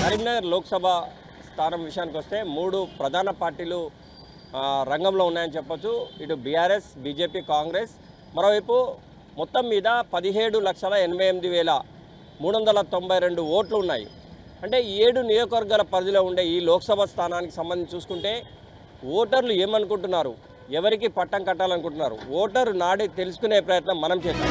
కరీంనగర్ లోక్సభ స్థానం విషయానికి వస్తే మూడు ప్రధాన పార్టీలు ఆ, రంగంలో ఉన్నాయని చెప్పొచ్చు ఇటు బీఆర్ఎస్ బీజేపీ కాంగ్రెస్ మరోవైపు మొత్తం మీద పదిహేడు లక్షల ఎనభై ఎనిమిది వేల మూడు వందల తొంభై రెండు ఓట్లు ఉన్నాయి అంటే ఈ ఏడు నియోజకవర్గాల పరిధిలో ఉండే ఈ లోక్సభ స్థానానికి సంబంధించి చూసుకుంటే ఓటర్లు ఏమనుకుంటున్నారు ఎవరికి పట్టం కట్టాలనుకుంటున్నారు ఓటరు నాడి తెలుసుకునే ప్రయత్నం మనం చేద్దాం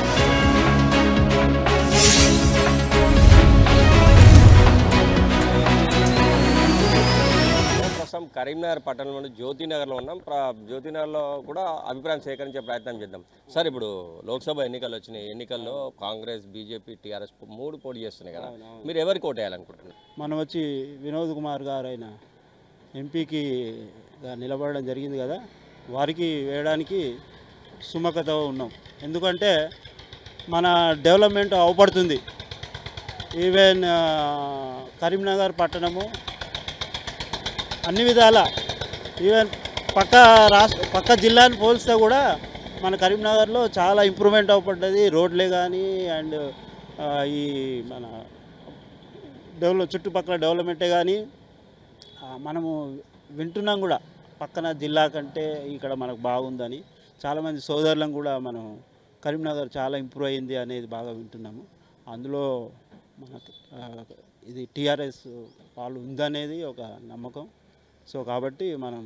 ప్రస్తుతం కరీంనగర్ పట్టణంలోని జ్యోతినగర్లో ఉన్నాం ప్ర జ్యోతినగర్లో కూడా అభిప్రాయం సేకరించే ప్రయత్నం చేద్దాం సార్ ఇప్పుడు లోక్సభ ఎన్నికలు వచ్చినాయి ఎన్నికల్లో కాంగ్రెస్ బీజేపీ టీఆర్ఎస్ మూడు పోటీ చేస్తున్నాయి కదా మీరు ఎవరికి ఓటు వేయాలనుకుంటున్నారు మనం వచ్చి వినోద్ కుమార్ గారు అయిన ఎంపీకి గా నిలబడడం జరిగింది కదా వారికి వేయడానికి సుముఖత ఉన్నాం ఎందుకంటే మన డెవలప్మెంట్ అవపడుతుంది ఈవెన్ ఆ, కరీంనగర్ పట్టణము అన్ని విధాల ఈవెన్ పక్క రాష్ట్ర పక్క జిల్లాని పోలిస్తే కూడా మన కరీంనగర్లో చాలా ఇంప్రూవ్మెంట్ అవపడ్డది రోడ్లే కానీ అండ్ ఈ మన డెవలప్ చుట్టుపక్కల డెవలప్మెంటే కానీ ఆ, మనము వింటున్నాం కూడా పక్కన జిల్లా కంటే ఇక్కడ మనకు బాగుందని చాలామంది సోదరులను కూడా మనం కరీంనగర్ చాలా ఇంప్రూవ్ అయింది అనేది బాగా వింటున్నాము అందులో మనకు ఆ, ఇది టీఆర్ఎస్ వాళ్ళు ఉందనేది ఒక నమ్మకం సో కాబట్టి మనం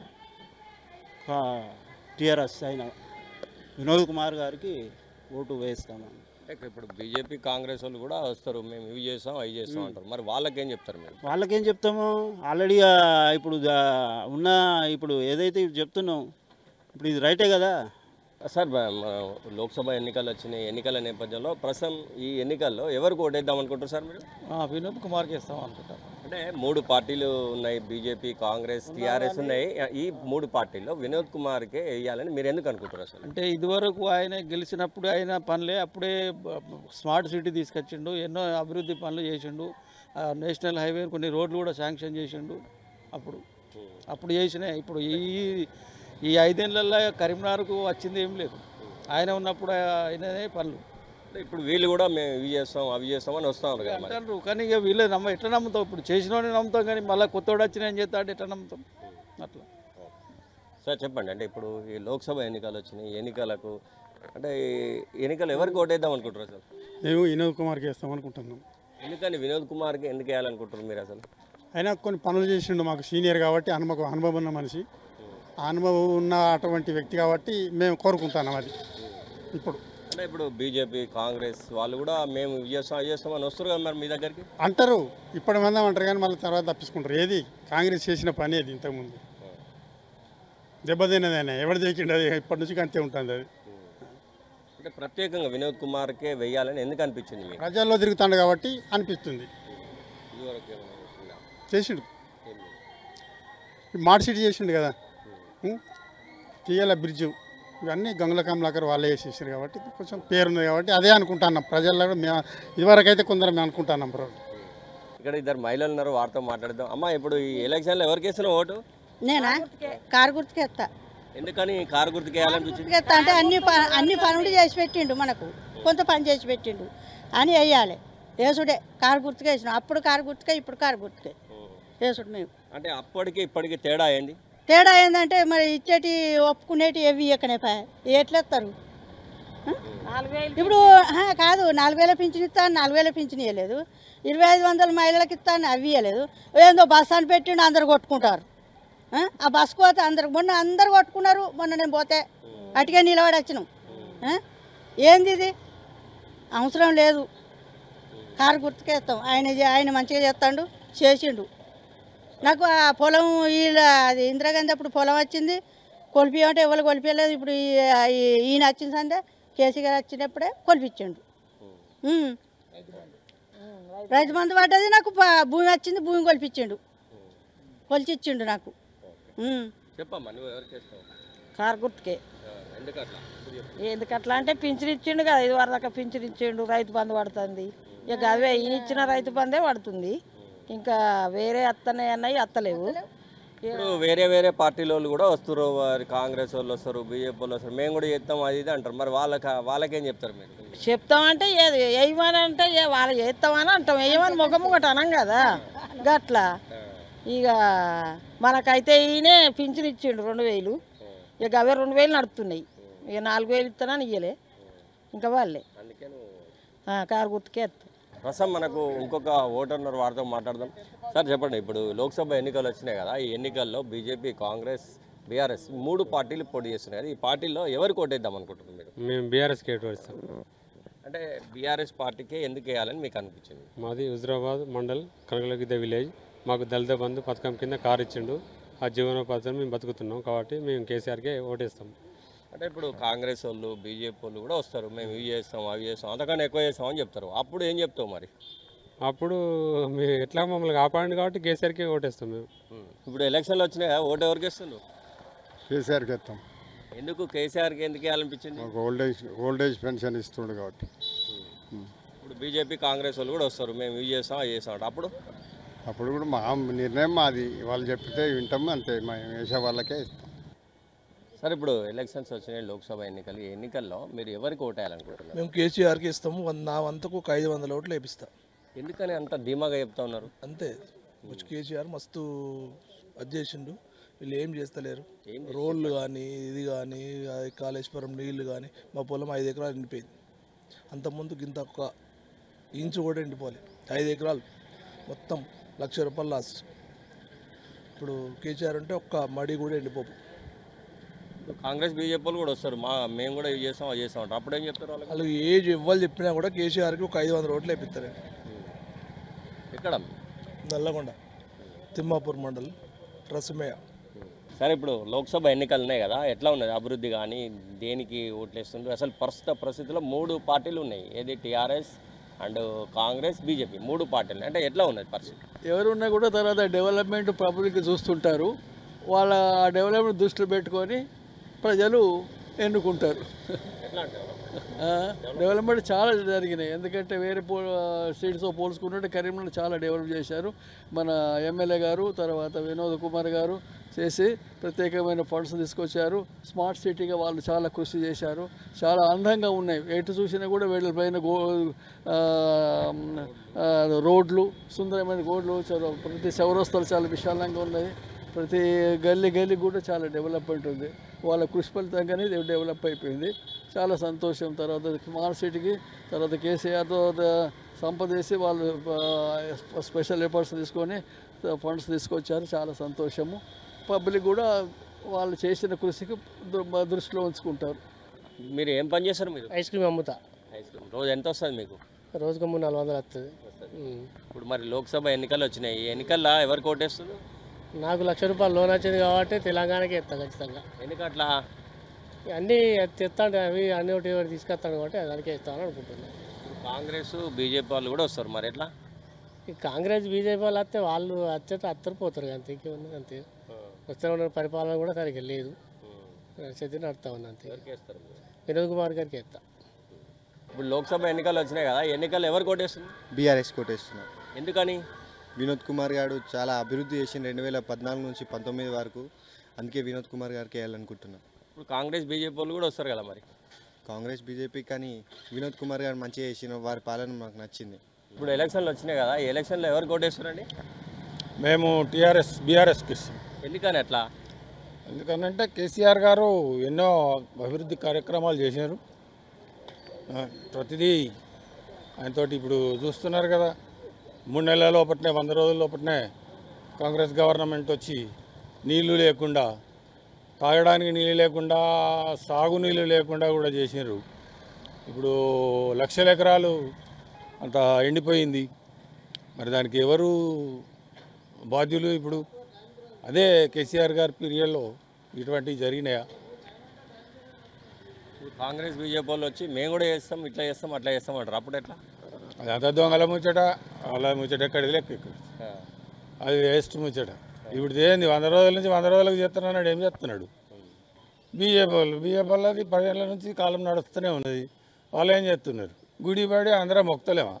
టీఆర్ఎస్ అయిన వినోద్ కుమార్ గారికి ఓటు వేస్తాము అంటే ఇప్పుడు బీజేపీ కాంగ్రెస్ వాళ్ళు కూడా వస్తారు మేము ఇవి చేస్తాం అవి చేస్తాం అంటారు మరి వాళ్ళకేం చెప్తారు మీరు వాళ్ళకేం చెప్తాము ఆల్రెడీ ఆ, ఇప్పుడు దా- ఉన్న ఇప్పుడు ఏదైతే చెప్తున్నాం ఇప్పుడు ఇది రైటే కదా సార్ మ- మన లోక్సభ ఎన్నికలు వచ్చినాయి ఎన్నికల నేపథ్యంలో ప్రస్తుతం ఈ ఎన్నికల్లో ఎవరికి ఓటేద్దాం అనుకుంటారు సార్ మీరు వినోద్ కుమార్కి ఇస్తాం అనుకుంటాం అంటే మూడు పార్టీలు ఉన్నాయి బీజేపీ కాంగ్రెస్ టీఆర్ఎస్ ఉన్నాయి ఈ మూడు పార్టీల్లో వినోద్ కుమార్కే వేయాలని మీరు ఎందుకు అనుకుంటారు అసలు అంటే ఇదివరకు ఆయన గెలిచినప్పుడు ఆయన పనులే అప్పుడే బ- స్మార్ట్ సిటీ తీసుకొచ్చిండు ఎన్నో అభివృద్ధి పనులు చేసిండు ఆ, నేషనల్ హైవే కొన్ని రోడ్లు కూడా శాంక్షన్ చేసిండు అప్పుడు అప్పుడు చేసిన ఇప్పుడు ఈ ఈ ఐదేళ్లలో కరీంనగర్కు వచ్చింది ఏం లేదు ఆయన ఉన్నప్పుడు ఆయననే పనులు అంటే ఇప్పుడు వీళ్ళు కూడా మేము ఇవి చేస్తాం అవి చేస్తాం అని వస్తున్నారు కదా మరి అంటారు కానీ ఇక వీళ్ళే నమ్మ ఎట్లా నమ్ముతాం ఇప్పుడు చేసినోడిని నమ్ముతాం కానీ మళ్ళీ కొత్తోడు వచ్చిన ఏం చేస్తాడు ఎట్లా నమ్ముతాం అట్లా సార్ చెప్పండి అంటే ఇప్పుడు ఈ లోక్సభ ఎన్నికలు వచ్చినాయి ఈ ఎన్నికలకు అంటే ఈ ఎన్నికలు ఎవరికి ఓటేద్దాం అనుకుంటారు అసలు మేము వినోద్ కుమార్కి వేస్తాం అనుకుంటున్నాం ఎందుకని వినోద్ కుమార్కి ఎందుకు వేయాలనుకుంటారు మీరు అసలు అయినా కొన్ని పనులు చేసిండు మాకు సీనియర్ కాబట్టి అనుభవం అనుభవం ఉన్న మనిషి ఆ అనుభవం ఉన్న అటువంటి వ్యక్తి కాబట్టి మేము కోరుకుంటున్నాం అది ఇప్పుడు అంటే ఇప్పుడు బీజేపీ కాంగ్రెస్ వాళ్ళు కూడా మేము ఇవి చేస్తాం అవి చేస్తాం అని వస్తారు కదా మరి మీ దగ్గరికి అంటారు ఇప్పటి మంది అంటారు కానీ మళ్ళీ తర్వాత తప్పించుకుంటారు ఏది కాంగ్రెస్ చేసిన పని అది ఇంతకుముందు దెబ్బతిన్నదైనా ఎవరు చేసిండు అది ఇప్పటి నుంచి అంతే ఉంటుంది అది అంటే ప్రత్యేకంగా వినోద్ కుమార్కే వేయాలని ఎందుకు అనిపించింది మీకు ప్రజల్లో తిరుగుతాడు కాబట్టి అనిపిస్తుంది ఇదివరకు ఏమైనా ఉందా? చేసిండు ఏం లేదు. మార్ట్ సిటీ చేసిండు కదా ఉం? తీయాల బ్రిడ్జ్ ఇవన్నీ గంగుల కమలాకర్ వాళ్ళే చేసేసారు కాబట్టి కొంచెం పేరుంది కాబట్టి అదే అనుకుంటున్నాం ప్రజల్లో కూడా మేము ఇదివరకైతే కొందరు మేము అనుకుంటున్నాం బ్రో ఇక్కడ ఇద్దరు మహిళలు ఉన్నారు వారితో మాట్లాడదాం అమ్మ ఇప్పుడు ఈ ఎలక్షన్లో ఎవరికి వేస్తున్నావు ఓటు నేనా కారు గుర్తుకెత్తా ఎందుకని కారు గుర్తుకు వేయాలనిపించింది గుర్తుకెత్తా అంటే అన్ని ప- అన్ని పనులు చేసి పెట్టిండు మనకు కొంత పని చేసి పెట్టిండు అని వేయాలి వేసుడే కారు గుర్తుకే వేసినాం అప్పుడు కారు గుర్తుకే ఇప్పుడు కారు గుర్తుకే వేసుడు మేము అంటే అప్పటికి ఇప్పటికి తేడా ఏంది తేడా ఏంటంటే మరి ఇచ్చేటి ఒప్పుకునేటి ఏవి ఇవ్వకనే పా ఎట్లేస్తారు ఇప్పుడు ఆ, కాదు నాలుగు వేల పింఛన్ ఇస్తాను నాలుగు వేల పింఛన్ ఇవ్వలేదు ఇరవై ఐదు వందల మహిళలకు ఇస్తాను అవి ఇవ్వలేదు ఏందో బస్ అని పెట్టిండు అందరు కొట్టుకుంటారు ఆ? ఆ బస్సు పోతే అందరు మొన్న అందరు కొట్టుకున్నారు మొన్న నేను పోతే అటుకే నిలబడి వచ్చినాం ఆ? ఏంది ఇది అవసరం లేదు కారు గుర్తుకేస్తాం ఆయన చే- ఆయన మంచిగా చేస్తాడు చేసిండు నాకు ఆ పొలం వీళ్ళ అది ఇందిరాగాంధీ అప్పుడు పొలం వచ్చింది కొలిపియమంటే ఎవరు కొలిపించలేదు ఇప్పుడు ఈ- ఈ- ఈయన వచ్చిన సందే కేసీ గారు వచ్చినప్పుడే కొలిపించిండు ఉమ్. రైతు బంధు పడ్డది నాకు ప- భూమి వచ్చింది భూమి కొలిపించిండు కొలిచిచ్చిండు నాకు ఉమ్. చెప్పమ్మా నువ్వు ఎవరికి వేస్తావు కారు గుర్తుకే ఆ, ఎందుకట్లా ఇప్పుడు చెప్పు. ఎందుకట్లా అంటే పింఛన్ ఇచ్చిండు కదా ఇది వరదాకా పింఛన్ ఇచ్చిండు రైతు బంధు పడుతుంది ఇక అవే ఈయన ఇచ్చిన రైతు బందే పడుతుంది ఇంకా వేరే అత్తనే అన్నవి అత్తలేవు ఇప్పుడు వేరే వేరే పార్టీల వాళ్ళు కూడా వస్తారు వారి కాంగ్రెస్ వాళ్ళు వస్తారు బీజేపీ వాళ్ళు వస్తారు మేము కూడా చేస్తాం అది ఇది అంటారు మరి వాళ్ళకి వాళ్ళకేం చెప్తారు మీరు చెప్తామంటే ఏది వేయమని అంటే ఏ వాళ్ళు చేస్తామని అంటాం వేయమని ముఖం ఒకటి అనం కదా గట్లా ఇక మనకైతే ఈయనే పింఛన్ ఇచ్చిండు రెండు వేలు ఇక అవే రెండు వేలు నడుస్తున్నాయి ఇక నాలుగు వేలు ఇస్తానని ఇయ్యలే ఇంకా వాళ్ళే అందుకే నువ్వు ఆ, కారు గుర్తుకే ఎత్తా ప్రస్తుతం మనకు ఇంకొక ఓటర్నర్ వారితో మాట్లాడదాం సార్ చెప్పండి ఇప్పుడు లోక్సభ ఎన్నికలు వచ్చినాయి కదా ఈ ఎన్నికల్లో బీజేపీ కాంగ్రెస్ బీఆర్ఎస్ మూడు పార్టీలు పోటీ చేస్తున్నాయి కదా ఈ పార్టీల్లో ఎవరికి ఓటేద్దాం అనుకుంటున్నారు మీరు మేము బీఆర్ఎస్ కేటోడిస్తాం అంటే బీఆర్ఎస్ పార్టీకే ఎందుకు వేయాలని మీకు అనిపించింది మాది హుజరాబాద్ మండల్ కనకలగిద్ద విలేజ్ మాకు దళిత బంధు పథకం కింద కారు ఇచ్చిండు ఆ జీవనోపాధిని మేము బతుకుతున్నాం కాబట్టి మేము కేసీఆర్కే ఓటేస్తాం అంటే ఇప్పుడు కాంగ్రెస్ వాళ్ళు బీజేపీ వాళ్ళు కూడా వస్తారు మేము ఇవి చేస్తాం అవి చేస్తాం అంతకన్నా ఎక్కువ చేస్తాం అని చెప్తారు అప్పుడు ఏం చెప్తావు మరి అప్పుడు మేము ఎట్లా మమ్మల్ని కాపాడండి కాబట్టి కేసీఆర్కే ఓటేస్తాం మేము ఇప్పుడు ఎలక్షన్లు వచ్చినాయి కదా ఓటు ఎవరికి ఇస్తున్నారు కేసీఆర్కి ఎత్తాం ఎందుకు కేసీఆర్కి ఎందుకు వేయాలనిపించింది మాకు old age old age pension ఇస్తుండు కాబట్టి ఇప్పుడు బీజేపీ కాంగ్రెస్ వాళ్ళు కూడా వస్తారు మేము ఇవి చేస్తాం అవి చేస్తాం అంటే అప్పుడు అప్పుడు కూడా మా నిర్ణయం మాది వాళ్ళు చెప్తే వింటాము అంతే మేము వేసే వాళ్ళకే ఇస్తాం సరే ఇప్పుడు ఎలక్షన్స్ వచ్చినాయి లోక్సభ ఎన్నికలు ఈ ఎన్నికల్లో మీరు ఎవరికి ఓటేయాలనుకుంటున్నారు మేము కేసీఆర్కి ఇస్తాము వన్- నా వంతకు ఒక ఐదు వందల ఓట్లు వేపిస్తాం ఎందుకని అంత ధీమాగా చెప్తా ఉన్నారు అంతే వచ్చి కేసీఆర్ మస్తు అది చేసిండు వీళ్ళు ఏం చేస్తలేరు ఏం రోడ్లు కానీ ఇది కానీ కాళేశ్వరం నీళ్లు కానీ మా పొలం ఐదు ఎకరాలు ఎండిపోయింది అంతకుముందు గింత ఒక ఇంచు కూడా ఎండిపోలే ఐదు ఎకరాలు మొత్తం లక్ష రూపాయలు లాస్ ఇప్పుడు కేసీఆర్ అంటే ఒక్క మడి కూడా ఎండిపోపు ఇప్పుడు కాంగ్రెస్ బీజేపీ వాళ్ళు కూడా వస్తారు మా మేము కూడా ఇవి చేస్తాం అవి చేస్తాం అంటారు అప్పుడు ఏం చెప్తారు వాళ్ళకి వాళ్ళు ఏజ్ ఇవ్వాలి చెప్పినా కూడా కేసీఆర్కి ఒక ఐదు వందల ఓట్లు వేపిస్తారు ఎక్కడ నల్లగొండ తిమ్మాపూర్ మండల్ రసమయ్య సరే ఇప్పుడు లోక్సభ ఎన్నికలు ఉన్నాయి కదా ఎట్లా ఉన్నది అభివృద్ధి కానీ దేనికి ఓట్లేస్తుండ్రు అసలు ప్రస్తుత పరిస్థితుల్లో మూడు పార్టీలు ఉన్నాయి ఏది టీఆర్ఎస్ అండ్ కాంగ్రెస్ బీజేపీ మూడు పార్టీలు అంటే ఎట్లా ఉన్నది పరిస్థితి ఎవరున్నా కూడా తర్వాత డెవలప్మెంట్ పబ్లిక్ చూస్తుంటారు వాళ్ళ డెవలప్మెంట్ దృష్టిలో పెట్టుకొని ప్రజలు ఎన్నుకుంటారు ఎట్లా అంటారు ఆ, డెవలప్మెంట్ చాలా జరిగినాయి ఎందుకంటే వేరే పో స్టేట్స్తో పోల్చుకుంటుంటే కరీంనగర్ చాలా డెవలప్ చేశారు మన ఎమ్మెల్యే గారు తర్వాత వినోద్ కుమార్ గారు చేసి ప్రత్యేకమైన ఫండ్స్ తీసుకొచ్చారు స్మార్ట్ సిటీగా వాళ్ళు చాలా కృషి చేశారు చాలా అందంగా ఉన్నాయి ఎటు చూసినా కూడా వీళ్ళ పైన గో ఆ, ఆ, రోడ్లు సుందరమైన రోడ్లు చాలా ప్రతి చౌరస్తాలు చాలా విశాలంగా ఉన్నాయి ప్రతి గల్లీ గల్లీ కూడా చాలా డెవలప్మెంట్ ఉంది వాళ్ళ కృషి ఫలితంగానే ఇది డెవలప్ అయిపోయింది చాలా సంతోషం తర్వాత స్మార్ట్ సిటీకి తర్వాత కేసీఆర్తో ద- సంపదేసి వాళ్ళు ఆ, స్పెషల్ ఎఫర్ట్స్ తీసుకొని ఫండ్స్ తీసుకొచ్చారు చాలా సంతోషము పబ్లిక్ కూడా వాళ్ళు చేసిన కృషికి దృ- దృష్టిలో ఉంచుకుంటారు మీరు ఏం పని చేస్తారు మీరు ఐస్ క్రీమ్ అమ్ముతా ఐస్ క్రీమ్ రోజు ఎంత వస్తుంది మీకు రోజుకు మూడు నాలుగు వందలు వస్తుంది ఇప్పుడు మరి లోక్సభ ఎన్నికలు వచ్చినాయి ఈ ఎన్నికల్లో ఎవరికి ఓటేస్తున్నారు నాకు లక్ష రూపాయలు లోన్ వచ్చింది కాబట్టి తెలంగాణకి ఎత్తా ఖచ్చితంగా ఎందుకట్లా అన్నీ తెస్తాడు అవి అన్ని ఒకటి ఒకటి తీసుకొస్తాను కాబట్టి దానికే ఇస్తాను అనుకుంటున్నాను ఇప్పుడు కాంగ్రెస్ బీజేపీ వాళ్ళు కూడా వస్తారు మరి ఎట్లా ఈ కాంగ్రెస్ బీజేపీ వాళ్ళు వస్తే వాళ్ళు వచ్చేట అత్తరు పోతారు అంతే ఇంకేముంది అంతే వస్తే ఉన్న పరిపాలన కూడా సరిగ్గా లేదు నడిచేది నడుతా ఉంది అంతే ఎవరికి వేస్తారు మీరు? వినోద్ కుమార్ గారికి ఎత్తా ఇప్పుడు లోక్సభ ఎన్నికలు వచ్చినాయి కదా ఈ ఎన్నికలు ఎవరికి ఓటేస్తుంది బీఆర్ఎస్ కొట్టేస్తున్నాం ఎందుకని వినోద్ కుమార్ గారు చాలా అభివృద్ధి చేసిన రెండు వేల పద్నాలుగు నుంచి పంతొమ్మిది వరకు అందుకే వినోద్ కుమార్ గారికి వేయాలనుకుంటున్నాం ఇప్పుడు కాంగ్రెస్ బీజేపీ వాళ్ళు కూడా వస్తారు కదా మరి కాంగ్రెస్ బీజేపీ కానీ వినోద్ కుమార్ గారు మంచిగా చేసిన వారి పాలన మాకు నచ్చింది ఇప్పుడు ఎలక్షన్లు వచ్చినాయి కదా ఈ ఎలక్షన్లో ఎవరికి ఓటేస్తారండి మేము టీఆర్ఎస్ బీఆర్ఎస్కి ఇస్తాం ఎందుకని అట్లా ఎందుకనంటే కేసీఆర్ గారు ఎన్నో అభివృద్ధి కార్యక్రమాలు చేశారు ఆ, ప్రతిదీ ఆయనతోటి ఇప్పుడు చూస్తున్నారు కదా మూడు నెలల లోపట్నే వంద రోజుల లోపట్నే కాంగ్రెస్ గవర్నమెంట్ వచ్చి నీళ్లు లేకుండా తాగడానికి నీళ్ళు లేకుండా సాగు నీళ్ళు లేకుండా కూడా చేసినారు ఇప్పుడు లక్షల ఎకరాలు అంత ఎండిపోయింది మరి దానికి ఎవరు బాధ్యులు ఇప్పుడు అదే కేసీఆర్ గారి పీరియడ్లో ఇటువంటివి జరిగినాయా ఇప్పుడు కాంగ్రెస్ బీజేపీ వాళ్ళు వచ్చి మేము కూడా చేస్తాం ఇట్లా చేస్తాం అట్లా చేస్తాం అంటారు అప్పుడు ఎట్లా అది అంత దొంగల ముచ్చట వాళ్ళ ముచ్చట ఎక్కడి లెక్క ఇక్కడ ఆ. అది వేస్ట్ ముచ్చట ఇప్పుడు ఏంది వంద రోజుల నుంచి వంద రోజులకు చేస్తున్నాడు ఏం చేస్తున్నాడు బీజేపీ వాళ్ళు బీజేపీ వాళ్ళది పదేళ్ళ నుంచి కాలం నడుస్తూనే ఉన్నది వాళ్ళు ఏం చేస్తున్నారు గుడి పడి అందరం మొక్తలేమా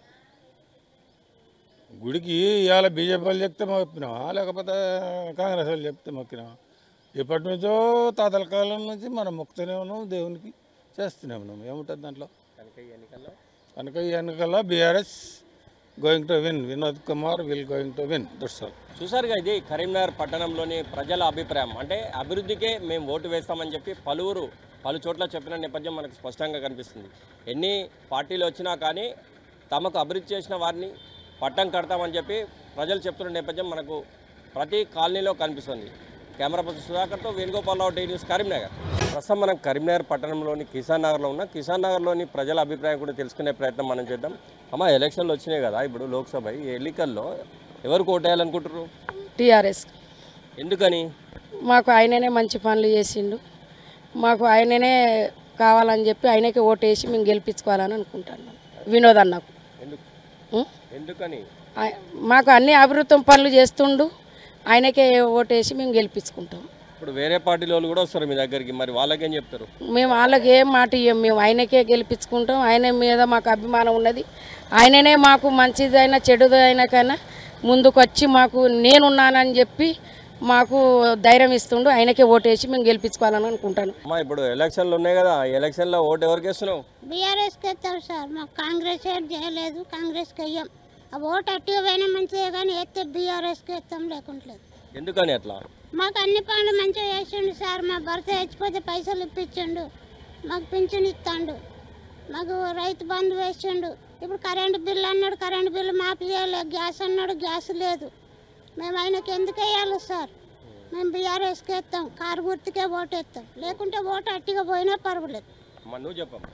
గుడికి ఇవాళ బీజేపీ వాళ్ళు చెప్తే మొక్కినామా లేకపోతే కాంగ్రెస్ వాళ్ళు చెప్తే మొక్కినామా ఎప్పటి నుంచో తాతల కాలం నుంచి మనం మొక్కుతూనే ఉన్నాం దేవునికి చేస్తూనే ఉన్నాం ఏముంటుంది దాంట్లో కనుక ఈ ఎన్నికల్లో కనుక ఈ ఎన్నికల్లో BRS going to win Vinod Kumar will going to win that's all చూసారుగా ఇది కరీంనగర్ పట్టణంలోని ప్రజల అభిప్రాయం అంటే అభివృద్ధికే మేము ఓటు వేస్తామని చెప్పి పలువురు పలు చోట్ల చెప్పిన నేపథ్యం మనకు స్పష్టంగా కనిపిస్తుంది ఎన్ని పార్టీలు వచ్చినా కానీ తమకు అభివృద్ధి చేసిన వారిని పట్టం కడతామని చెప్పి ప్రజలు చెప్తున్న నేపథ్యం మనకు ప్రతి కాలనీలో కనిపిస్తుంది కెమెరా పర్సన్ సుధాకర్తో వేణుగోపాలరావు టీ న్యూస్ కరీంనగర్ ప్రస్తుతం మనం కరీంనగర్ పట్టణంలోని కిసాన్ నగర్లో ఉన్న కిసాన్ నగర్లోని ప్రజల అభిప్రాయం కూడా తెలుసుకునే ప్రయత్నం మనం చేద్దాం అమ్మ ఎలక్షన్లు వచ్చినాయి కదా ఇప్పుడు లోక్సభ ఈ ఎన్నికల్లో ఎవరికి ఓటేయాలనుకుంటారు టీఆర్ఎస్ ఎందుకని మాకు ఆయననే మంచి పనులు చేసిండు మాకు ఆయననే కావాలని చెప్పి ఆయనకే ఓటేసి మేము గెలిపించుకోవాలని అనుకుంటాను వినోద్ అన్నకు ఎందుకు ఉం? ఎందుకని ఆయ- మాకు అన్ని అభివృద్ధి పనులు చేస్తుండు ఆయనకే ఓటేసి మేము గెలిపించుకుంటాం ఇప్పుడు వేరే పార్టీల వాళ్ళు కూడా వస్తారు మీ దగ్గరికి మరి వాళ్ళకేం చెప్తారు మేము వాళ్ళకి ఏం మాట ఇవ్వం మేము ఆయనకే గెలిపించుకుంటాం ఆయన మీద మాకు అభిమానం ఉన్నది ఆయననే మాకు మంచిదైనా చెడుదైనా కన్నా ముందుకు వచ్చి మాకు నేనున్నానని చెప్పి మాకు ధైర్యం ఇస్తుండు ఆయనకే ఓటేసి మేము గెలిపించుకోవాలని అనుకుంటాను అమ్మా ఇప్పుడు ఎలక్షన్లు ఉన్నాయి కదా ఈ ఎలక్షన్లో ఓటు ఎవరికి వేస్తున్నావు బీఆర్ఎస్కి వేస్తాం సార్ మాకు కాంగ్రెస్ ఏం చేయలేదు కాంగ్రెస్కి వెయ్యం ఆ ఓటు అట్టిగా పోయినా మంచిదే కానీ వేస్తే బీఆర్ఎస్కి వేస్తాం లేకుంటలేదు ఎందుకని అట్లా మాకు అన్ని పనులు మంచిగా చేసిండు సార్ మా భర్త చచ్చిపోతే పైసలు ఇప్పించిండు మాకు పింఛన్ ఇస్తాండు మాకు రైతు బంధు వేసిండు ఇప్పుడు కరెంటు బిల్లు అన్నాడు కరెంటు బిల్లు మాఫీ చేయలేదు గ్యాస్ అన్నాడు గ్యాస్ లేదు మేము ఆయనకి ఎందుకు వేయాలి సార్ మేము బీఆర్ఎస్కి వేస్తాం కారు గుర్తుకే ఓటు వేస్తాం లేకుంటే ఓటు అట్టిగా పోయినా పర్వాలేదు అమ్మా నువ్వు చెప్పమ్మా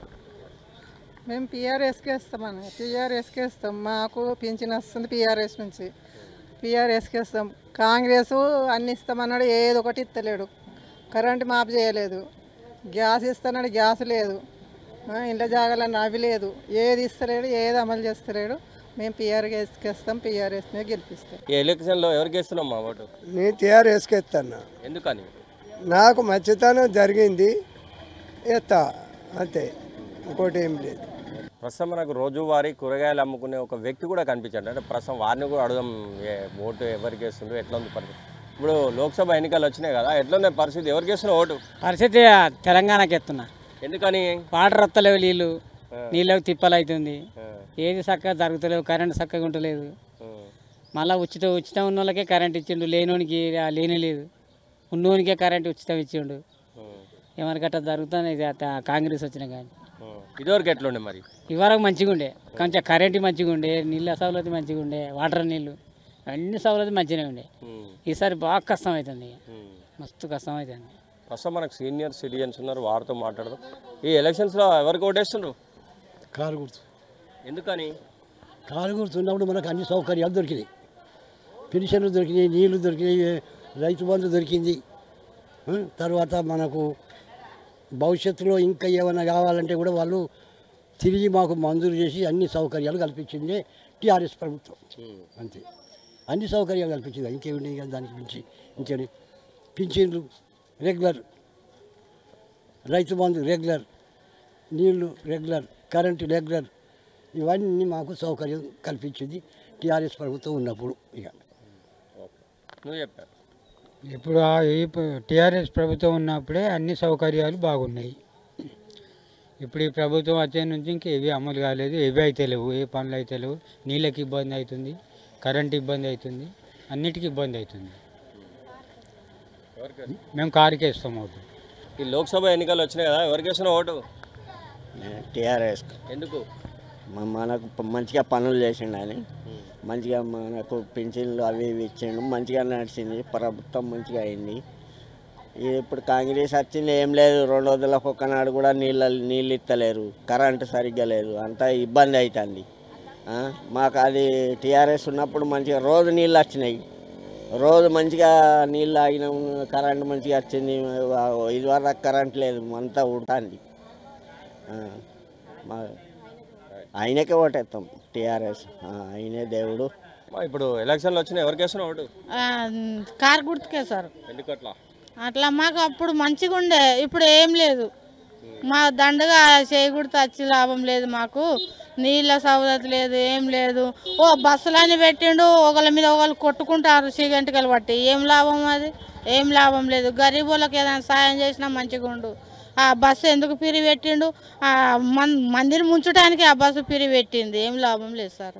మేము పిఆర్ఎస్కి వేస్తామని పిఆర్ఎస్కి వేస్తాం మాకు పింఛన్ వస్తుంది పిఆర్ఎస్ నుంచి పిఆర్ఎస్కి వేస్తాం కాంగ్రెస్ అన్ని ఇస్తామన్నాడు ఏదో ఒకటి ఇస్తలేడు కరెంట్ మాఫ్ చేయలేదు గ్యాస్ ఇస్తున్నాడు గ్యాస్ లేదు ఆ, ఇంట్లో జాగాలన్న అవి లేదు ఏది ఇస్తలేడు ఏది అమలు చేస్తలేడు మేము పిఆర్ఎస్కి వేస్తాం పిఆర్ఎస్నే గెలిపిస్తాం ఈ ఎలక్షన్లో ఎవరికి వేస్తున్నావు మా ఓటు నేను టీఆర్ఎస్కి ఎత్తాను ఎందుకని నాకు మంచితనం జరిగింది ఎత్తా అంతే ఇంకోటి ఏం లేదు ప్రస్తుతం మనకు రోజువారీ కూరగాయలు అమ్ముకునే ఒక వ్యక్తి కూడా కనిపించాడు అంటే ప్రస్తుతం వారిని కూడా అడుగుదాం ఏ ఓటు ఎవరికి వేస్తుండ్రు ఎట్లా ఉంది పరిస్థితి ఇప్పుడు లోక్సభ ఎన్నికలు వచ్చినాయి కదా ఎట్లా ఉంది పరిస్థితి ఎవరికి వేస్తున్నావు ఓటు పరిస్థితి తెలంగాణకి ఎత్తున్నా ఎందుకని వాటర్ వస్తలేవు నీళ్ళు నీళ్ళకి తిప్పలు అవుతుంది ఏది చక్కగా జరుగుతలేవు కరెంట్ చక్కగా ఉండలేదు మళ్ళీ ఉచిత ఉచితం ఉన్న వాళ్ళకే కరెంట్ ఇచ్చిండు లేనోనికి ఆ లేని లేదు ఉన్నోనికే కరెంట్ ఉచితం ఇచ్చిండు ఏమన్నా గట్రా జరుగుతుంది ఇది అత- కాంగ్రెస్ వచ్చిన కానీ ఇదివరకు ఎట్లుండే మరి ఇవరకు మంచిగా ఉండే కొంచెం కరెంట్ మంచిగా ఉండే నీళ్ళ సౌలతి మంచిగా ఉండే వాటర్ నీళ్ళు అన్ని సౌలతి మంచిగానే ఉండే ఈసారి బాగా కష్టం అవుతుంది ఇక. మస్తు కష్టం అవుతుంది ప్రస్తుతం మనకు సీనియర్ సిటిజన్స్ ఉన్నారు వారితో మాట్లాడదాం ఈ ఎలక్షన్స్లో ఎవరికి ఓటేస్తుండ్రు కారు గుర్తు ఎందుకని కారు గుర్తు ఉన్నప్పుడు మనకు అన్ని సౌకర్యాలు దొరికినాయి పెన్షన్లు దొరికినాయి నీళ్లు దొరికినాయి రైతు బంధు దొరికింది ఆ, తర్వాత మనకు భవిష్యత్తులో ఇంకా ఏమైనా కావాలంటే కూడా వాళ్ళు తిరిగి మాకు మంజూరు చేసి అన్ని సౌకర్యాలు కల్పించింది టీఆర్ఎస్ ప్రభుత్వం అంతే అన్ని సౌకర్యాలు కల్పించింది ఇంకేమిటి ఇక దానికి మించి ఇంకేమి పింఛన్లు రెగ్యులర్ రైతు బంధు రెగ్యులర్ నీళ్లు రెగ్యులర్ కరెంటు రెగ్యులర్ ఇవన్నీ మాకు సౌకర్యం కల్పించింది టీఆర్ఎస్ ప్రభుత్వం ఉన్నప్పుడు ఇక నువ్వు చెప్పారు ఇప్పుడు ఆ ఈ టీఆర్ఎస్ ప్రభుత్వం ఉన్నప్పుడే అన్ని సౌకర్యాలు బాగున్నాయి ఇప్పుడు ఈ ప్రభుత్వం వచ్చే నుంచి ఇంక ఏవి అమలు కాలేదు ఏవి అయితే లేవు ఏ పనులు అయితే లేవు నీళ్ళకి ఇబ్బంది అవుతుంది కరెంట్ ఇబ్బంది అవుతుంది అన్నిటికీ ఇబ్బంది అవుతుంది మేము కారుకే ఇస్తాం ఓటు ఈ లోక్సభ ఎన్నికలు వచ్చినాయి కదా ఎవరికి వేస్తున్నావు ఓటు టీఆర్ఎస్ ఎందుకు మ- మనకు ప- మంచిగా పనులు చేసిండు ఆయన మంచిగా మనకు పింఛన్లు అవి ఇవి ఇచ్చిండు మంచిగా నడిచింది ప్రభుత్వం మంచిగా అయింది ఇది ఇప్పుడు కాంగ్రెస్ వచ్చింది ఏం లేదు రెండు వందలకు ఒక్కనాడు కూడా నీళ్ళ నీళ్ళు ఇస్తలేరు కరెంటు సరిగ్గా లేదు అంతా ఇబ్బంది అవుతుంది ఆ, మాకు అది టీఆర్ఎస్ ఉన్నప్పుడు మంచిగా రోజు నీళ్ళు వచ్చినాయి రోజు మంచిగా నీళ్ళు ఆగినాం కరెంట్ మంచిగా వచ్చింది ఇది వరకు కరెంట్ లేదు అంతా ఉంటుంది మా ఆయనకే ఓటేస్తాం టీఆర్ఎస్ ఆయనే దేవుడు మా ఇప్పుడు ఎలక్షన్లు వచ్చినాయి ఎవరికి వేస్తున్నావు ఓటు కారు గుర్తుకే సార్ ఎందుకు అట్లా అట్లా మాకు అప్పుడు మంచిగా ఉండే ఇప్పుడు ఏం లేదు మా దండగా చేయకూడదు వచ్చి లాభం లేదు మాకు నీళ్ళ సౌలత లేదు ఏం లేదు ఓ బస్సులని పెట్టిండు ఒకళ్ళ మీద ఒకళ్ళు కొట్టుకుంటారు సిగంటికలు బట్టి ఏం లాభం అది ఏం లాభం లేదు గరీబ్ వాళ్ళకి ఏదైనా సాయం చేసినా మంచిగా ఉండు ఆ బస్సు ఎందుకు పిరి పెట్టిండు ఆ మన్ మందిని ముంచడానికి ఆ బస్సు పిరి పెట్టింది ఏం లాభం లేదు సార్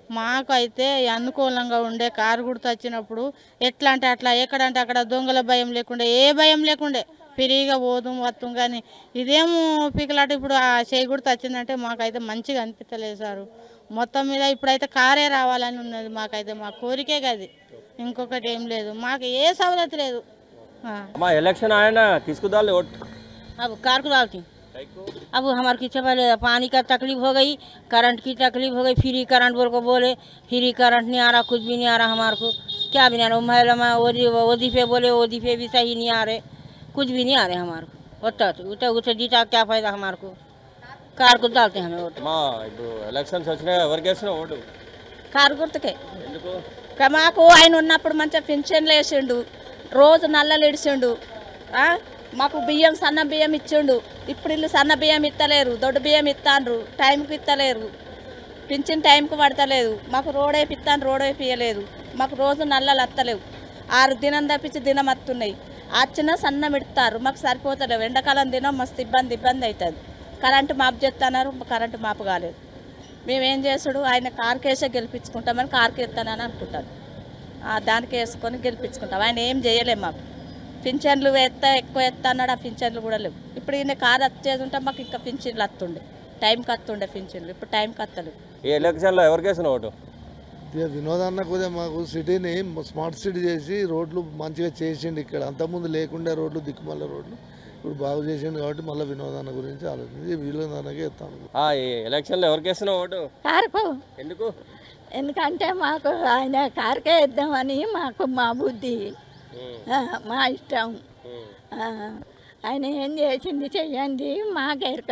మాకు అయితే అనుకూలంగా ఉండే కారు గుర్తు వచ్చినప్పుడు ఎట్లా అంటే అట్లా ఎక్కడంటే అక్కడ దొంగల భయం లేకుండే ఏ భయం లేకుండే ఫ్రీగా పోదుం వత్తం కానీ ఇదేమో పికలాట ఇప్పుడు ఆ చేయి గుర్తు వచ్చిందంటే మాకైతే మంచిగా అనిపించలేదు సారు మొత్తం మీద ఇప్పుడైతే కారే రావాలని ఉన్నది మాకైతే మా కోరికే కది ఇంకొకటి ఏం లేదు మాకు ఏ సవలత లేదు ఆ. అమ్మా ఎలక్షన్ ఆయన తీసుకుదాలి ఓట్ अब कार को डालती अब हमारे की पहले पानी का तकलीफ हो गई करंट की तकलीफ हो गई फ्री करंट बोल को बोले फ्री करंट नहीं आ रहा कुछ भी नहीं आ रहा हमारे को क्या भी नहीं आ रहा महिला में ओदी वजीफे बोले वजीफे भी सही नहीं आ रहे कुछ भी नहीं आ रहे हमारे को उतना तो उतना उतना जीता क्या फायदा हमारे को कार को डालते हैं हमें वोट అమ్మా ఇప్పుడు ఎలక్షన్స్ వచ్చినాయి ఎవరికి వేసినావు ఓటు కారు గుర్తుకే ఎందుకు ఇక మాకు ఆయన ఉన్నప్పుడు మంచిగా పెన్షన్లు వేసిండు రోజు నల్లలు ఇడిచిండు ఆ? మాకు బియ్యం సన్న బియ్యం ఇచ్చిండు ఇప్పుడు ఇల్లు సన్న బియ్యం ఇస్తలేరు దొడ్డు బియ్యం ఇస్తాండ్రు టైంకి ఇస్తలేరు పింఛన్ టైంకి పడతలేదు మాకు రోడ్ వేపిస్తాను రోడ్ వేపియలేదు మాకు రోజు నల్లలు వస్తలేవు ఆరు దినం తప్పించి దినం వస్తున్నాయి వచ్చినా సన్నం ఇడతారు మాకు సరిపోతలేవు ఎండాకాలం దినం మస్తు ఇబ్బంది ఇబ్బంది అవుతుంది కరెంటు మాపు చేస్తున్నారు కరెంటు మాపు కాలేదు మేమేం చేసుడు ఆయన కారు కేసే గెలిపించుకుంటామని కారుకి ఎత్తానని అనుకుంటాను ఆ, దానికి వేసుకొని గెలిపించుకుంటాం ఆయన ఏం చేయలేము మాకు పింఛన్లు ఎత్తా ఎక్కువ ఎత్తా అన్నాడు ఆ పింఛన్లు కూడా లేవు ఇప్పుడు ఈయన కారు వచ్చేది ఉంటే మాకు ఇంకా పింఛన్లు వస్తుండే టైంకి వస్తుండే పింఛన్లు ఇప్పుడు టైంకి వస్తలేవు ఈ ఎలక్షన్లో ఎవరికి వేసినావు ఓటు ఇక వినోదన్న కొద్దిగా మాకు సిటీని స్మార్ట్ సిటీ చేసి రోడ్లు మంచిగా చేసిండు ఇక్కడ అంతకుముందు లేకుండే రోడ్లు దిక్కుమల్ల రోడ్లు ఇప్పుడు బాగు చేసిండు కాబట్టి మళ్ళీ వినోదన్న గురించి ఆలోచించి వినోదన్నకే ఇస్తాను ఆ, ఈ ఎలక్షన్లో ఎవరికి వేసినావు ఓటు కారుకు ఎందుకు ఎందుకంటే మాకు ఆయన కారుకే ఇద్దామని మాకు మా బుద్ధి ఆ, మా ఇష్టం ఆ, ఆయన ఏం చేసింది చెయ్యండి మాకెరక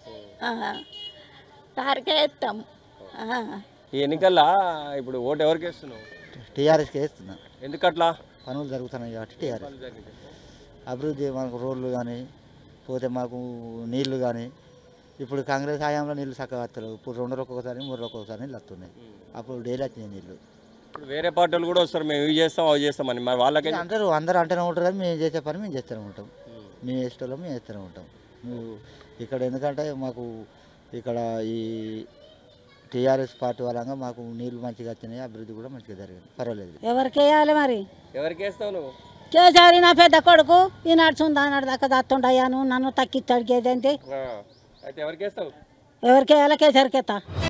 కారుకే ఇస్తాం ఆ. ఈ ఎన్నికల్లో ఇప్పుడు ఓటు ఎవరికి వేస్తున్నావు టీఆర్ఎస్కి వేస్తున్నా ఎందుకట్లా పనులు జరుగుతున్నాయి కాబట్టి టీఆర్ఎస్ అభివృద్ధి మనకు రోడ్లు కానీ పోతే మాకు నీళ్లు కానీ ఇప్పుడు కాంగ్రెస్ హయాంలో నీళ్లు చక్కగా వస్తలేవు ఇప్పుడు రెండు రోజులకు ఒకసారి మూడు రోజులకు ఒకసారి నీళ్ళు వస్తున్నాయి అప్పుడు డైలీ వచ్చినాయి నీళ్ళు ఇప్పుడు వేరే పార్టీలు కూడా వస్తారు మేము ఇవి చేస్తాం అవి చేస్తామని మరి వాళ్ళకి అందరూ అందరూ అంటూనే ఉంటారు కానీ మేము చేసే పని మేము చేస్తూనే ఉంటాం మేము వేసేటోళ్ళం మేము చేస్తూనే ఉంటాం నువ్వు ఇక్కడ ఎందుకంటే మాకు ఇక్కడ ఈ టీఆర్ఎస్ పార్టీ వలంగా మాకు నీళ్లు మంచిగా వచ్చినాయి అభివృద్ధి కూడా మంచిగా జరిగింది పర్వాలేదు ఎవరికి వేయాలి మరి ఎవరికి వేస్తావు నువ్వు కేసరి నా పెద్ద కొడుకు ఈనాడు సుందానాడు దాకా దత్తుండయ్యాను నన్ను తక్కిచ్చి అడిగేదేంటి ఆ, అయితే ఎవరికి వేస్తావు ఎవరికి వేయాలి కేసరికి ఎత్తా